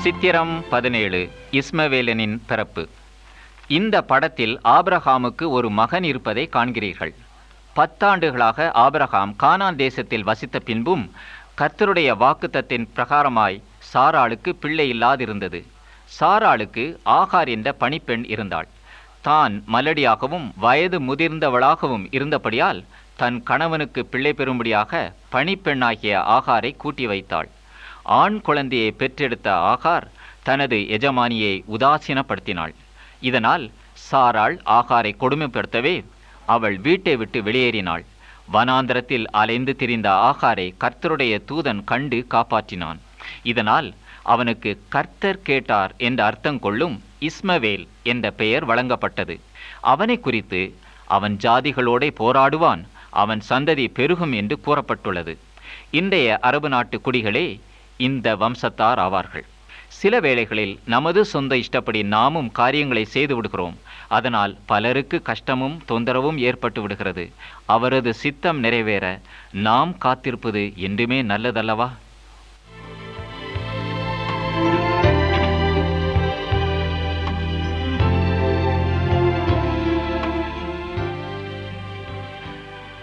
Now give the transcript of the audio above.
சித்திரம் பதினேழு இஸ்மவேலனின் பிறப்பு இந்த படத்தில் ஆபிரகாமுக்கு ஒரு மகன் இருப்பதை காண்கிறீர்கள் பத்தாண்டுகளாக ஆபிரகாம் கானான் தேசத்தில் வசித்த பின்பும் கர்த்தருடைய வாக்குத்தத்தின் பிரகாரமாய் சாராளுக்கு பிள்ளை இல்லாதிருந்தது சாராளுக்கு ஆகார் என்ற பணிப்பெண் இருந்தாள் தான் மலடியாகவும் வயது முதிர்ந்தவளாகவும் இருந்தபடியால் தன் கணவனுக்கு பிள்ளை பெறும்படியாக பணிப்பெண்ணாகிய ஆகாரை கூட்டி வைத்தாள் ஆண் குழந்தையை பெற்றெடுத்த ஆகார் தனது எஜமானியை உதாசீனப்படுத்தினாள் இதனால் சாராள் ஆகாரை கொடுமைப்படுத்தவே அவள் வீட்டை விட்டு வெளியேறினாள் வனாந்திரத்தில் அலைந்து திரிந்த ஆகாரை கர்த்தருடைய தூதன் கண்டு காப்பாற்றினான் இதனால் அவனுக்கு கர்த்தர் கேட்டார் என்ற அர்த்தம் கொள்ளும் இஸ்மவேல் என்ற பெயர் வழங்கப்பட்டது அவனை குறித்து அவன் ஜாதிகளோடே போராடுவான் அவன் சந்ததி பெருகும் என்று கூறப்பட்டுள்ளது இன்றைய அரபு நாட்டு குடிகளே இந்த வம்சத்தார் ஆவார்கள் சில வேளைகளில் நமது சொந்த இஷ்டப்படி நாமும் காரியங்களை செய்து விடுகிறோம் அதனால் பலருக்கு கஷ்டமும் தொந்தரவும் ஏற்பட்டு விடுகிறது அவரது சித்தம் நிறைவேற நாம் காத்திருப்பது என்றுமே நல்லதல்லவா